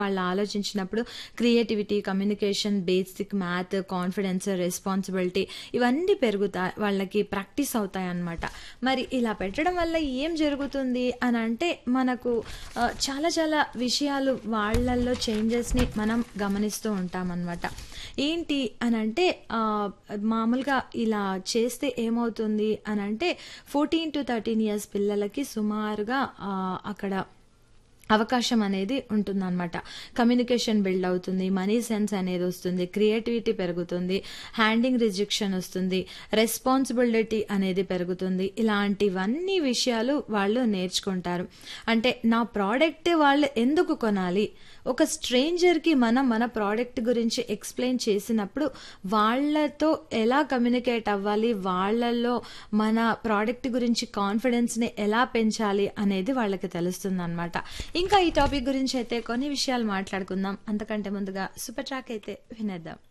వాళ్ళు ఆలోచించినప్పుడు creativity, communication, basic math, confidence, responsibility ఇవన్నీ పెరుగుతాయి. వాళ్ళకి ప్రాక్టీస్ అవుతాయన్నమాట. మరి ఇలా పెట్టడం వల్ల ఏం జరుగుతుంది అనంటే మనకు ఆహ్, చాలా చాలా విషయాలు వాళ్ళల్లో చేంజెస్‌ని మనం గమనిస్తూ ఉంటామనమాట. ఏంటి అనంటే ఆహ్, మామూలుగా ఇలా చేస్తే ఏమవుతుంది అనంటే 14-13 ఇయర్స్ పిల్లలకి సుమారుగా ఆహ్, అక్కడ అవకాశం అనేది ఉంటుందనమాట. కమ్యూనికేషన్ బిల్డ్ అవుతుంది. మనీ సెన్స్ అనేది వస్తుంది. క్రియేటివిటీ పెరుగుతుంది. హ్యాండింగ్ రిజెక్షన్ వస్తుంది. రెస్పాన్సిబిలిటీ అనేది పెరుగుతుంది. ఇలాంటివన్నీ విషయాలు వాళ్ళు నేర్చుకుంటారు. అంటే నా ప్రోడక్ట్ వాళ్ళు ఎందుకు కొనాలి? ఒక స్ట్రేంజర్‌కి మనం మన ప్రోడక్ట్ గురించి ఎక్స్‌ప్లెయిన్ చేసినప్పుడు వాళ్ళతో ఎలా కమ్యూనికేట్ అవ్వాలి? వాళ్ళలో మన ప్రోడక్ట్ గురించి కాన్ఫిడెన్స్‌ని ఎలా పెంచాలి? అనేది వాళ్ళకి తెలుస్తుందనమాట. ఇంకా ఈ టాపిక్ గురించి అయితే కొన్ని విషయాలు మాట్లాడుకుందాం. అంతకంటే ముందుగా సూపర్ ట్రాక్ అయితే వినేద్దాం.